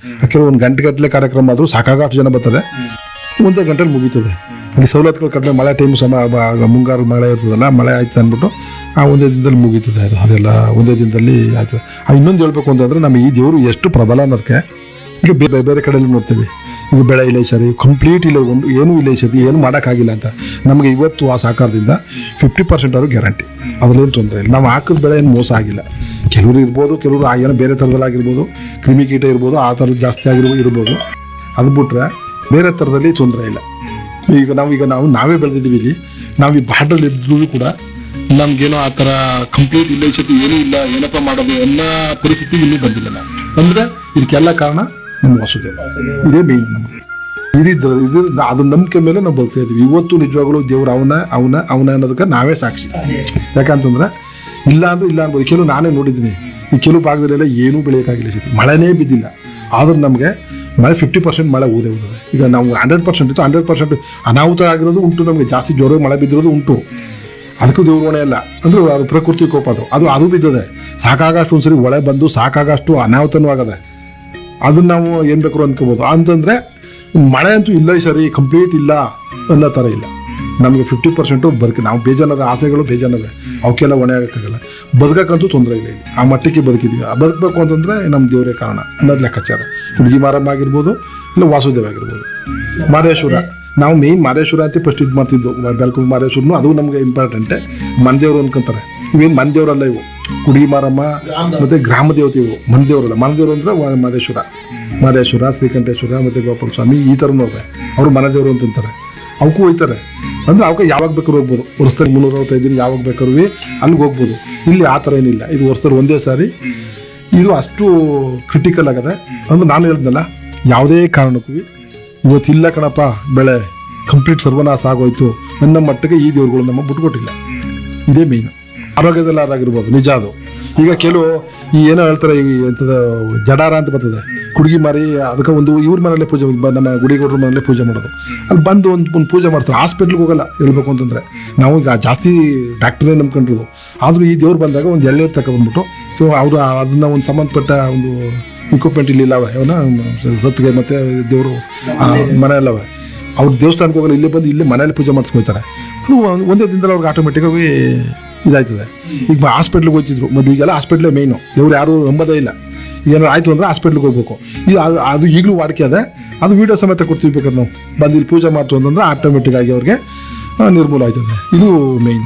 ಕೆಲವೊಂದು ಗಂಟೆ ಗಟ್ಟಲೆ ಕಾರ್ಯಕ್ರಮ ಆದರೂ ಸಾಕಾಗಷ್ಟು ಜನ ಬರ್ತಾರೆ ಒಂದೇ ಗಂಟೆಲಿ ಮುಗೀತದೆ ಈ ಸವಲತ್ತುಗಳು ಕಡಿಮೆ ಮಳೆ ಟೈಮ್ ಸಮ ಬ- ಮುಂಗಾರು ಮಳೆ ಇರ್ತದಲ್ಲ ಮಳೆ ಆಯ್ತು ಅಂದ್ಬಿಟ್ಟು ಆ ಒಂದೇ ದಿನದಲ್ಲಿ ಮುಗೀತದೆ ಅದು ಅದೆಲ್ಲ ಒಂದೇ ದಿನದಲ್ಲಿ ಆಯ್ತು ಇನ್ನೊಂದು ಹೇಳ್ಬೇಕು ಅಂತಂದ್ರೆ ನಮ್ಮ ಈ ದೇವರು ಎಷ್ಟು ಪ್ರಬಲ ಅನ್ನೋದಕ್ಕೆ ಈಗ ಬೇರೆ ಬೇರೆ ಕಡೆಯಲ್ಲಿ ನೋಡ್ತೀವಿ ಈಗ ಬೆಳೆ ಇಲ್ಲ ಈ ಸರಿ ಕಂಪ್ಲೀಟ್ ಇಲ್ಲ ಒಂದು ಏನೂ ಇಲ್ಲ ಈ ಸತಿ ಏನು ಮಾಡೋಕ್ಕಾಗಿಲ್ಲ ಅಂತ ನಮಗೆ ಇವತ್ತು ಆ ಸಹಕಾರದಿಂದ ಫಿಫ್ಟಿ ಪರ್ಸೆಂಟ್ ಅವರು ಗ್ಯಾರಂಟಿ ಅದರಲ್ಲೇನು ತೊಂದರೆ ಇಲ್ಲ ನಾವು ಹಾಕಿದ ಬೆಳೆ ಏನು ಮೋಸ ಆಗಿಲ್ಲ ಕೆಲವರು ಇರ್ಬೋದು ಕೆಲವರು ಆ ಏನೋ ಬೇರೆ ಥರದಲ್ಲಾಗಿರ್ಬೋದು ಕ್ರಿಮಿಕೀಟ ಇರ್ಬೋದು ಆ ಥರದ್ದು ಜಾಸ್ತಿ ಆಗಿರ್ಬೋದು ಇರ್ಬೋದು ಅದು ಬಿಟ್ರೆ ಬೇರೆ ಥರದಲ್ಲಿ ತೊಂದರೆ ಇಲ್ಲ ಈಗ ನಾವು ಈಗ ನಾವು ನಾವೇ ಬೆಳೆದಿದ್ದೀವಿ ಇಲ್ಲಿ ನಾವು ಈ ಬಾರ್ಡರ್ ಇದ್ರೂ ಕೂಡ ನಮ್ಗೇನೋ ಆ ಥರ ಕಂಪ್ಲೀಟ್ ಇಲ್ಲ ಈ ಸತಿ ಏನೂ ಇಲ್ಲ ಏನಪ್ಪ ಮಾಡೋದು ಎಲ್ಲ ಪರಿಸ್ಥಿತಿ ಇನ್ನೂ ಬಂದಿಲ್ಲ ನಾವು ಅಂದ್ರೆ ಇದಕ್ಕೆಲ್ಲ ಕಾರಣ ನಮ್ಮ ವಾಸುದೇವ ಇದೇ ಮೇನ್ ನಮಗೆ ಇದಿದ್ರ ಇದು ಅದು ನಂಬಿಕೆ ಮೇಲೆ ನಾವು ಬರ್ತಾ ಇದೀವಿ ಇವತ್ತು ನಿಜವಾಗ್ಲೂ ದೇವ್ರು ಅವನ ಅವನ ಅವನ ಅನ್ನೋದಕ್ಕೆ ನಾವೇ ಸಾಕ್ಷಿ ಯಾಕಂತಂದ್ರೆ ಇಲ್ಲ ಅಂದ್ರೆ ಇಲ್ಲ ಅನ್ಬೋದು ಕೆಲವು ನಾನೇ ನೋಡಿದ್ದೀನಿ ಈ ಕೆಲವು ಭಾಗದಲ್ಲೆಲ್ಲ ಏನೂ ಬೆಳೆಯೋಕ್ಕಾಗಿಲ್ಲ ಈ ಸತಿ ಮಳೆನೇ ಬಿದ್ದಿಲ್ಲ ಆದ್ರೆ ನಮಗೆ ಮಳೆ ಫಿಫ್ಟಿ ಪರ್ಸೆಂಟ್ ಮಳೆ ಊದೇ ಹೋಗಿದೆ ಈಗ ನಾವು ಹಂಡ್ರೆಡ್ ಪರ್ಸೆಂಟ್ ಇತ್ತು ಹಂಡ್ರೆಡ್ ಪರ್ಸೆಂಟ್ ಅನಾಹುತ ಆಗಿರೋದು ಉಂಟು ನಮಗೆ ಜಾಸ್ತಿ ಜೋರ ಮಳೆ ಬಿದ್ದಿರೋದು ಉಂಟು ಅದಕ್ಕೂ ದೇವ್ರ ಹೊಣೆ ಅಲ್ಲ ಅಂದ್ರೆ ಅದು ಪ್ರಕೃತಿ ಕೋಪ ಅದು ಅದು ಅದು ಬಿದ್ದದೆ ಸಾಕಾಗಷ್ಟು ಒಂದ್ಸರಿ ಒಳೆ ಬಂದು ಸಾಕಾಗಷ್ಟು ಅನಾಹುತನೂ ಆಗದೆ ಅದನ್ನ ನಾವು ಏನ್ ಬೇಕಾದ್ರು ಅನ್ಕೋಬಹುದು ಅಂತಂದ್ರೆ ಮಳೆ ಅಂತೂ ಇಲ್ಲ ಈ ಸರಿ ಕಂಪ್ಲೀಟ್ ಇಲ್ಲ ಅನ್ನೋ ಥರ ಇಲ್ಲ ನಮಗೆ ಫಿಫ್ಟಿ ಪರ್ಸೆಂಟು ಬದುಕಿ ನಾವು ಬೇಜಾನದ ಆಸೆಗಳು ಬೇಜಾನವೆ ಅವಕ್ಕೆಲ್ಲ ಹೊಣೆ ಆಗಕ್ಕಾಗಲ್ಲ ಬದುಕಕ್ಕಂತೂ ತೊಂದರೆ ಇಲ್ಲ ಇಲ್ಲಿ ಆ ಮಟ್ಟಕ್ಕೆ ಬದುಕಿದೀವಿ ಆ ಬದುಕಬೇಕು ಅಂತಂದ್ರೆ ನಮ್ಮ ದೇವರೇ ಕಾರಣ ಅನ್ನೋದು ಲೆಕ್ಕಾಚಾರ ಹುಡುಗಿ ಮಾರಮ್ಮ ಆಗಿರ್ಬೋದು ಇಲ್ಲ ವಾಸುದೇವ ಆಗಿರ್ಬೋದು ಮಾದೇಶ್ವರ ನಾವು ಮೇನ್ ಮಾದೇಶ್ವರ ಅಂತ ಫಸ್ಟ್ ಇದು ಮಾಡ್ತಿದ್ದು ಬೆಳಕು ಮಾದೇಶ್ವರನು ಅದು ನಮಗೆ ಇಂಪಾರ್ಟೆಂಟೆ ಮನದೇವ್ರು ಅನ್ಕೊಂತಾರೆ ಇವೇನು ಮನದೇವ್ರಲ್ಲ ಇವು ಹುಡುಗಿ ಮಾರಮ್ಮ ಮತ್ತೆ ಗ್ರಾಮ ದೇವತೆ ಇವು ಮನದೇವ್ರಲ್ಲ ಮನದೇವ್ರು ಅಂದ್ರೆ ವ- ಮಾದೇಶ್ವರ ಮಾದೇಶ್ವರ ಶ್ರೀಕಂಠೇಶ್ವರ ಮತ್ತೆ ಗೋಪಾಲ ಸ್ವಾಮಿ ಈ ಥರನೂ ಅವೆ ಅವರು ಮನದೇವ್ರು ಅಂತ ಅಂತಾರೆ ಅವಕ್ಕೂ ಹೋಯ್ತಾರೆ ಅಂದ್ರೆ ಅವಕ್ಕೆ ಯಾವಾಗ ಬೇಕಾದ್ರೂ ಹೋಗ್ಬೋದು ವರ್ಷದಲ್ಲಿ ಮುನ್ನೂರ ಅರವತ್ತೈದು ದಿನ ಯಾವಾಗ ಬೇಕಾದ್ರೂ ಅಲ್ಲಿಗೆ ಹೋಗ್ಬೋದು ಇಲ್ಲಿ ಆ ಥರ ಏನಿಲ್ಲ ಇದು ವರ್ಷದಲ್ಲಿ ಒಂದೇ ಸಾರಿ ಇದು ಅಷ್ಟು ಕ್ರಿಟಿಕಲ್ ಆಗದೆ ಅಂದ್ರೆ ನಾನು ಹೇಳ್ದಲ್ಲ ಯಾವುದೇ ಕಾರಣಕ್ಕೂ ಇವತ್ತಿಲ್ಲ ಕಣಪ್ಪ ಬೆಳೆ ಕಂಪ್ಲೀಟ್ ಸರ್ವನಾಶ ಆಗೋಯ್ತು ನನ್ನ ಮಟ್ಟಿಗೆ ಈ ದೇವ್ರುಗಳು ನಮ್ಮ ಬಿಟ್ಕೊಟ್ಟಿಲ್ಲ ಇದೇ ಮೇಯ್ನು ಆರೋಗ್ಯದಲ್ಲಿ ಅದಾಗಿರ್ಬೋದು ನಿಜ ಅದು ಈಗ ಕೆಲವು ಈ ಏನೋ ಹೇಳ್ತಾರೆ ಈ ಎಂಥದ ಜಡಾರ ಅಂತ ಬರ್ತದೆ ಕುಡುಗಿ ಮಾರಿ ಅದಕ್ಕೆ ಒಂದು ಇವ್ರ ಮನೆಯಲ್ಲೇ ಪೂಜೆ ಬ- ನಮ್ಮ ಗುಡಿಗೌಡ್ರ ಮನೆಯಲ್ಲೇ ಪೂಜೆ ಮಾಡೋದು ಅಲ್ಲಿ ಬಂದು ಒಂದು ಒಂದು ಪೂಜೆ ಮಾಡ್ತಾರೆ ಹಾಸ್ಪಿಟ್ಲ್ಗೆ ಹೋಗಲ್ಲ ಹೇಳ್ಬೇಕು ಅಂತಂದ್ರೆ ನಾವು ಈಗ ಜಾಸ್ತಿ ಡಾಕ್ಟ್ರೇ ನಂಬ್ಕೊಂಡಿರೋದು ಆದರೂ ಈ ದೇವ್ರು ಬಂದಾಗ ಒಂದು ಎಳ್ಳೆ ತಗೊಂಡ್ಬಿಟ್ಟು ಸೊ ಅವರು ಅದನ್ನ ಒಂದು ಸಂಬಂಧಪಟ್ಟ ಒಂದು ಇಕ್ವಿಪ್ಮೆಂಟ್ ಇಲ್ಲಿ ಇಲ್ಲವ ಅವನ ಹೊತ್ತಿಗೆ ಮತ್ತೆ ದೇವರು ಮನೆಯಲ್ಲವ ಅವ್ರು ದೇವಸ್ಥಾನಕ್ಕೆ ಹೋಗಲ್ಲ ಇಲ್ಲೇ ಬಂದು ಇಲ್ಲೇ ಮನೇಲಿ ಪೂಜೆ ಮಾಡಿಸ್ಕೊಳ್ತಾರೆ ಅದು ಒಂದ್- ಒಂದೇ ದಿನದಲ್ಲಿ ಅವ್ರಿಗೆ ಆಟೋಮೆಟಿಕ್ಕಾಗಿ ಇದಾಯ್ತದೆ ಈಗ ಹಾಸ್ಪಿಟ್ಲಿಗೆ ಹೋಗ್ತಿದ್ರು ಮೊದಲು ಈಗೆಲ್ಲ ಹಾಸ್ಪಿಟ್ಲೇ ಮೇಯ್ನು ದೇವ್ರು ಯಾರು ನಂಬೋದೇ ಇಲ್ಲ ಏನಾರು ಆಯ್ತು ಅಂದ್ರೆ ಹಾಸ್ಪಿಟ್ಲಿಗೆ ಹೋಗ್ಬೇಕು ಇದು ಅದು ಅದು ಈಗಲೂ ವಾಡಿಕೆ ಅದೆ ಅದು ವಿಡಿಯೋ ಸಮೇತ ಕೊಡ್ತೀವಿ ಬೇಕಾದ್ರೆ ನಾವು ಬಂದು ಇಲ್ಲಿ ಪೂಜೆ ಮಾಡ್ತು ಅಂತಂದ್ರೆ ಆಟೋಮೆಟಿಕ್ ಆಗಿ ಅವ್ರಿಗೆ ಆ, ನಿರ್ಮೂಲ ಆಯ್ತದೆ ಇದು ಮೇಯ್ನು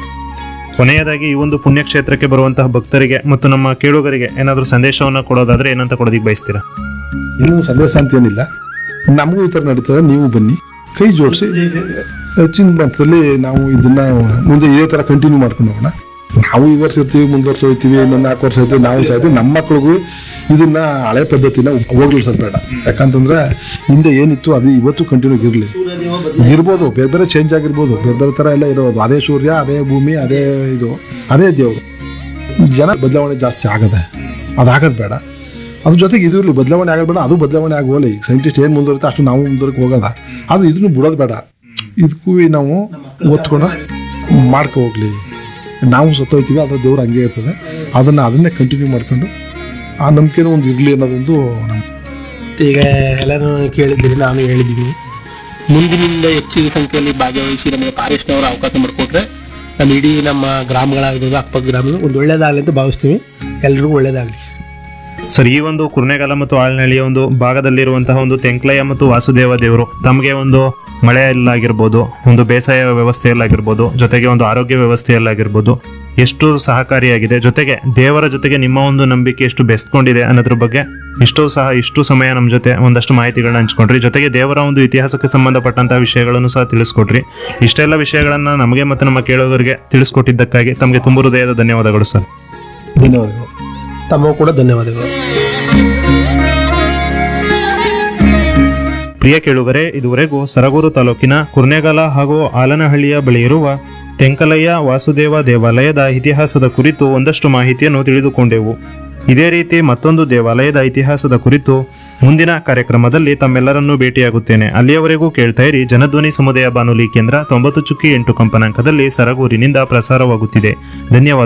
ಕೊನೆಯದಾಗಿ ಈ ಒಂದು ಪುಣ್ಯಕ್ಷೇತ್ರಕ್ಕೆ ಬರುವಂತಹ ಭಕ್ತರಿಗೆ ಮತ್ತು ನಮ್ಮ ಕೇಳುಗರಿಗೆ ಏನಾದರೂ ಸಂದೇಶವನ್ನ ಕೊಡೋದಾದ್ರೆ ಏನಂತ ಕೊಡೋದಿಕ್ ಬಯಸ್ತೀರಾ ಇನ್ನೂ ಸಂದೇಶ ಅಂತ ಏನಿಲ್ಲ ನಮಗೂ ಈ ಥರ ನಡೀತದೆ ನೀವು ಬನ್ನಿ ಕೈ ಜೋಡಿಸಿ ಹೆಚ್ಚಿನ ಮಟ್ಟದಲ್ಲಿ ನಾವು ಇದನ್ನ ಮುಂದೆ ಇದೇ ಥರ ಕಂಟಿನ್ಯೂ ಮಾಡ್ಕೊಂಡು ಹೋಗೋಣ ನಾವು ಈ ವರ್ಷ ಇರ್ತೀವಿ ಮುಂದೆ ವರ್ಷ ಹೋಗ್ತೀವಿ ಇನ್ನೊಂದು ನಾಲ್ಕು ವರ್ಷ ಇರ್ತೀವಿ ನಾವು ಸಾಯ್ತೀವಿ ನಮ್ಮ ಮಕ್ಳಿಗೂ ಇದನ್ನ ಹಳೆ ಪದ್ಧತಿನ ಹೋಗ್ಲಿಸೋದು ಬೇಡ ಯಾಕಂತಂದ್ರೆ ಹಿಂದೆ ಏನಿತ್ತು ಅದು ಇವತ್ತು ಕಂಟಿನ್ಯೂ ಇರಲಿ ಇರ್ಬೋದು ಬೇರೆ ಬೇರೆ ಚೇಂಜ್ ಆಗಿರ್ಬೋದು ಬೇರೆ ಬೇರೆ ಥರ ಎಲ್ಲ ಇರೋದು ಅದೇ ಸೂರ್ಯ ಅದೇ ಭೂಮಿ ಅದೇ ಇದು ಅದೇ ದೇವರು ಜನ ಬದಲಾವಣೆ ಜಾಸ್ತಿ ಆಗದೆ ಅದಾಗದು ಬೇಡ ಅದ್ರ ಜೊತೆಗೆ ಇದು ಇರಲಿ ಬದಲಾವಣೆ ಆಗೋದು ಬೇಡ ಅದು ಬದಲಾವಣೆ ಆಗೋಲ್ಲ ಈಗ ಸೈಂಟಿಸ್ಟ್ ಏನು ಮುಂದುವರಿತೆ ಅಷ್ಟು ನಾವು ಮುಂದುವರೆಗೆ ಹೋಗೋದ ಅದು ಇದನ್ನು ಬಿಡೋದು ಬೇಡ ಇದಕ್ಕೂ ನಾವು ಒತ್ಕೊಂಡು ಮಾಡ್ಕೊ ಹೋಗ್ಲಿ ನಾವು ಸತ್ತೋಯ್ತೀವಿ ಅದ್ರ ದೇವ್ರು ಹಂಗೆ ಇರ್ತದೆ ಅದನ್ನು ಅದನ್ನೇ ಕಂಟಿನ್ಯೂ ಮಾಡ್ಕೊಂಡು ಆ ನಂಬಿಕೆನೂ ಒಂದು ಇರಲಿ ಅನ್ನೋದೊಂದು ನಮ್ಮ ಈಗ ಎಲ್ಲರೂ ಕೇಳಿದ್ದೀರಿ ನಾನು ಹೇಳಿದ್ದೀನಿ ಮುಂದಿನಿಂದ ಹೆಚ್ಚಿನ ಸಂಖ್ಯೆಯಲ್ಲಿ ಭಾಗವಹಿಸಿ ನಮಗೆ ಫಾರೆಸ್ಟ್ನವರು ಅವಕಾಶ ಮಾಡಿಕೊಟ್ರೆ ನಮ್ಮ ಇಡೀ ನಮ್ಮ ಗ್ರಾಮಗಳಾಗಿರ್ಬೋದು ಅಕ್ಕಪಕ್ಕ ಗ್ರಾಮಗಳು ಒಂದು ಒಳ್ಳೇದಾಗಲಿ ಅಂತ ಭಾವಿಸ್ತೀವಿ ಎಲ್ರಿಗೂ ಒಳ್ಳೇದಾಗಲಿ ಸರ್ ಈ ಒಂದು ಕುರ್ನೆಗಾಲ ಮತ್ತು ಆಳ್ನಳ್ಳಿಯ ಒಂದು ಭಾಗದಲ್ಲಿರುವಂತಹ ಒಂದು ತೆಂಕ್ಲಯ್ಯ ಮತ್ತು ವಾಸುದೇವ ದೇವರು ತಮಗೆ ಒಂದು ಮಳೆಯಲ್ಲಾಗಿರ್ಬೋದು ಒಂದು ಬೇಸಾಯ ವ್ಯವಸ್ಥೆಯಲ್ಲಾಗಿರ್ಬೋದು ಜೊತೆಗೆ ಒಂದು ಆರೋಗ್ಯ ವ್ಯವಸ್ಥೆಯಲ್ಲಾಗಿರ್ಬೋದು ಎಷ್ಟು ಸಹಕಾರಿಯಾಗಿದೆ ಜೊತೆಗೆ ದೇವರ ಜೊತೆಗೆ ನಿಮ್ಮ ಒಂದು ನಂಬಿಕೆ ಎಷ್ಟು ಬೆಸ್ತ್ಕೊಂಡಿದೆ ಅನ್ನೋದ್ರ ಬಗ್ಗೆ ಇಷ್ಟು ಸಹ ಇಷ್ಟು ಸಮಯ ನಮ್ಮ ಜೊತೆ ಒಂದಷ್ಟು ಮಾಹಿತಿಗಳನ್ನ ಹಂಚ್ಕೊಂಡ್ರಿ ಜೊತೆಗೆ ದೇವರ ಒಂದು ಇತಿಹಾಸಕ್ಕೆ ಸಂಬಂಧಪಟ್ಟಂತಹ ವಿಷಯಗಳನ್ನು ಸಹ ತಿಳಿಸ್ಕೊಟ್ರಿ ಇಷ್ಟೆಲ್ಲ ವಿಷಯಗಳನ್ನ ನಮಗೆ ಮತ್ತು ನಮ್ಮ ಕೇಳುಗರಿಗೆ ತಿಳಿಸ್ಕೊಟ್ಟಿದ್ದಕ್ಕಾಗಿ ತಮಗೆ ತುಂಬ ಹೃದಯದ ಧನ್ಯವಾದಗಳು ಸರ್ ಧನ್ಯವಾದಗಳು ತಮಗೂ ಕೂಡ ಧನ್ಯವಾದಗಳು ಪ್ರಿಯ ಕೇಳುಗರೆ ಇದುವರೆಗೂ ಸರಗೂರು ತಾಲೂಕಿನ ಕುರ್ನೆಗಾಲ ಹಾಗೂ ಆಲನಹಳ್ಳಿಯ ಬಳಿ ಇರುವ ತೆಂಕಲಯ್ಯ ವಾಸುದೇವ ದೇವಾಲಯದ ಇತಿಹಾಸದ ಕುರಿತು ಒಂದಷ್ಟು ಮಾಹಿತಿಯನ್ನು ತಿಳಿದುಕೊಂಡೆವು ಇದೇ ರೀತಿ ಮತ್ತೊಂದು ದೇವಾಲಯದ ಇತಿಹಾಸದ ಕುರಿತು ಮುಂದಿನ ಕಾರ್ಯಕ್ರಮದಲ್ಲಿ ತಮ್ಮೆಲ್ಲರನ್ನೂ ಭೇಟಿಯಾಗುತ್ತೇನೆ ಅಲ್ಲಿಯವರೆಗೂ ಕೇಳ್ತಾ ಇರಿ ಜನಧ್ವನಿ ಸಮುದಾಯ ಬಾನುಲಿ ಕೇಂದ್ರ ತೊಂಬತ್ತು ಚುಕ್ಕಿ ಎಂಟು ಕಂಪನಾಂಕದಲ್ಲಿ ಸರಗೂರಿನಿಂದ ಪ್ರಸಾರವಾಗುತ್ತಿದೆ ಧನ್ಯವಾದ